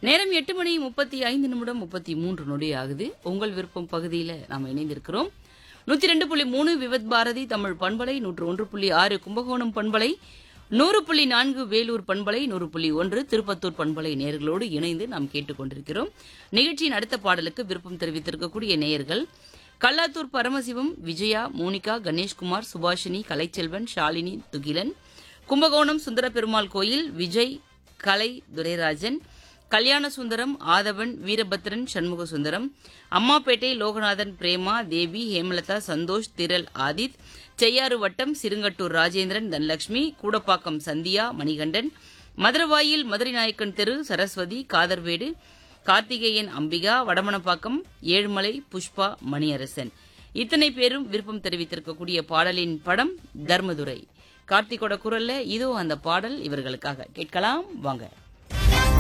நேரம் எட்டு மணி முப்பத்தி ஐந்து நிமிடம் முப்பத்தி மூன்று நொடி ஆகுது உங்கள் விருப்பம் பகுதியில் நாம் இணைந்திருக்கிறோம் நூத்தி ரெண்டு புள்ளி மூணு விவத் பாரதி தமிழ் பண்பலை நூற்று ஒன்று புள்ளி ஆறு கும்பகோணம் பண்பலை நூறு புள்ளி நான்கு வேலூர் பண்பலை நூறு புள்ளி ஒன்று திருப்பத்தூர் பண்பலை நேயர்களோடு இணைந்து நாம் கேட்டுக்கொண்டிருக்கிறோம் நிகழ்ச்சியின் அடுத்த பாடலுக்கு விருப்பம் தெரிவித்திருக்கக்கூடிய நேயர்கள் கல்லாத்தூர் பரமசிவம் விஜயா மோனிகா கணேஷ்குமார் சுபாஷினி கலைச்செல்வன் ஷாலினி துகிலன் கும்பகோணம் சுந்தர பெருமாள் கோயில் விஜய் கலை துரைராஜன் கல்யாண சுந்தரம் ஆதவன் வீரபத்ரன் சண்முக சுந்தரம் அம்மாப்பேட்டை லோகநாதன் பிரேமா தேவி ஹேமலதா சந்தோஷ் திரள் ஆதித் செய்யாறு வட்டம் சிறுங்கட்டூர் ராஜேந்திரன் தனலட்சுமி கூடப்பாக்கம் சந்தியா மணிகண்டன் மதுரவாயில் மதுரை நாயக்கன் தெரு சரஸ்வதி காதர்வேடு கார்த்திகேயன் அம்பிகா வடமணப்பாக்கம் ஏழுமலை புஷ்பா மணியரசன் இத்தனை பேரும் விருப்பம் தெரிவித்திருக்கக்கூடிய பாடலின் படம் தர்மதுரை கார்த்திகோட குரல்ல இதோ அந்த பாடல் இவர்களுக்காக கேட்கலாம் வாங்க